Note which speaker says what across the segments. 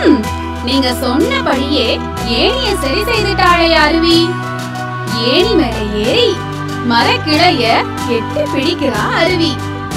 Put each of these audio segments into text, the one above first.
Speaker 1: ம் நீங்க சொன்னபடியே ஏணிய சரி செய்துட்டாளே அருவி ஏணி மேல ஏறி மரக்கிளைய எட்டி பிடிக்கிறா அருவி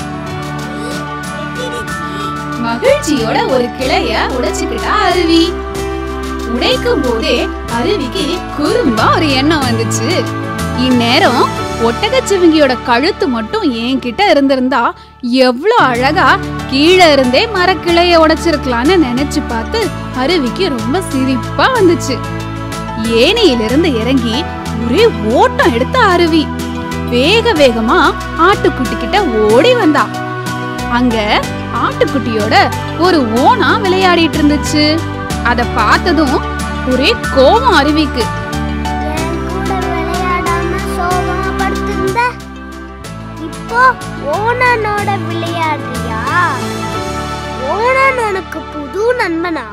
Speaker 1: மகிழ்ச்சியோட ஒரு கிளைய உடைச்சுக்கிட்டா அருவி உடைக்கும் போதே அருவிக்கு குறும்பா ஒரு எண்ணம் வந்துச்சு இந்நேரம் ஒட்டகச்சிவிங்கியோட கழுத்து மட்டும் என்கிட்ட இருந்திருந்தா எவ்வளோ அழகா கீழே இருந்தே மரக்கிளைய உடைச்சிருக்கலான்னு நினைச்சு பார்த்து அருவிக்கு ரொம்ப சிரிப்பா வந்துச்சு ஏணியிலிருந்து இறங்கி ஒரே ஓட்டம் எடுத்த அருவி வேக வேகமா ஆட்டுக்குட்டி கிட்ட ஓடி வந்தா அங்க ஆட்டுக்குட்டியோட ஒரு ஓனா விளையாடிட்டு இருந்துச்சு அத பார்த்ததும் ஒரே கோபம் அருவிக்கு
Speaker 2: என் கூட விளையாடாம சோகமா படுத்திருந்த இப்போ ஓனானோட விளையாடுறியா ஓனான் உனக்கு புது நண்பனா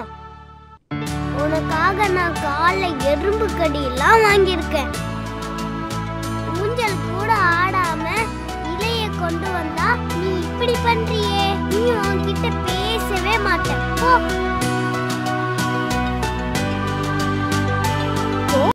Speaker 2: உனக்காக நான் காலை எறும்பு கடியெல்லாம் வாங்கியிருக்கேன் ஊஞ்சல் கூட ஆடாம இலைய கொண்டு வந்தா நீ இப்படி பண்றியே நீ உன்கிட்ட பேசவே மாட்ட போ